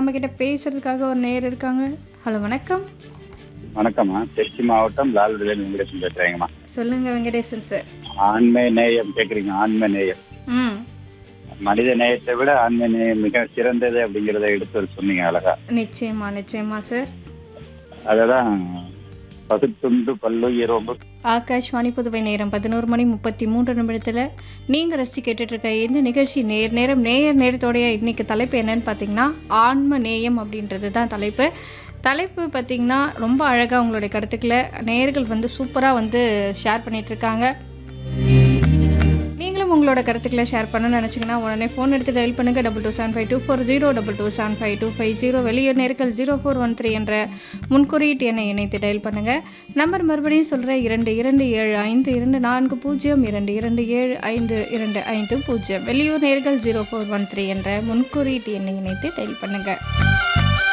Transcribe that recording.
நம்ம கிட்ட பேசுறதுக்காக ஒரு நேயர் இருக்காங்க ஹலோ வணக்கம் வணக்கம்மா திருச்சி மாவட்டம் லால்குடியில் வெங்கடேசன் பேசுறேங்கம்மா சொல்லுங்க வெங்கடேசன் சார் ஆண்மை நேயம் கேட்குறீங்க ஆண்மை நேயம் ம் மனித நேயத்தை விட ஆண்மை நேயம் மிக சிறந்தது அப்படிங்கிறத எடுத்து சொன்னீங்க அழகா நிச்சயமா நிச்சயமா சார் அததான் பகுத்துண்டு பல்லுயிரோம்பு ஆகாஷ்வாணி புதுவை நேரம் பதினோரு மணி முப்பத்தி மூன்று நிமிடத்தில் நீங்கள் ரசித்து கேட்டுட்டு இருக்க இந்த நிகழ்ச்சி நேர் நேரம் நேயர் நேரத்தோடைய இன்னைக்கு தலைப்பு என்னன்னு பார்த்தீங்கன்னா ஆன்ம நேயம் அப்படின்றது தான் தலைப்பு தலைப்பு பார்த்தீங்கன்னா ரொம்ப அழகாக உங்களுடைய கருத்துக்களை நேயர்கள் வந்து சூப்பராக வந்து ஷேர் பண்ணிட்டு இருக்காங்க நீங்களும் உங்களோட கருத்துக்களை ஷேர் பண்ணணும்னு நினச்சிங்கன்னா உடனே ஃபோன் எடுத்து டயல் பண்ணுங்கள் double two seven five two four zero double two seven five two five zero வெளியூர் நேர்கள் ஜீரோ ஃபோர் ஒன் த்ரீ என்ற முன்குறியீட்டு எண்ணை இணைத்து டயல் பண்ணுங்கள் நம்பர் மறுபடியும் சொல்கிறேன் இரண்டு இரண்டு ஏழு ஐந்து இரண்டு நான்கு பூஜ்ஜியம் இரண்டு இரண்டு ஏழு ஐந்து இரண்டு ஐந்து பூஜ்ஜியம் வெளியூர் நேர்கள் ஜீரோ ஃபோர் ஒன் த்ரீ என்ற முன்குறியீட்டு எண்ணை இணைத்து டயல் பண்ணுங்கள்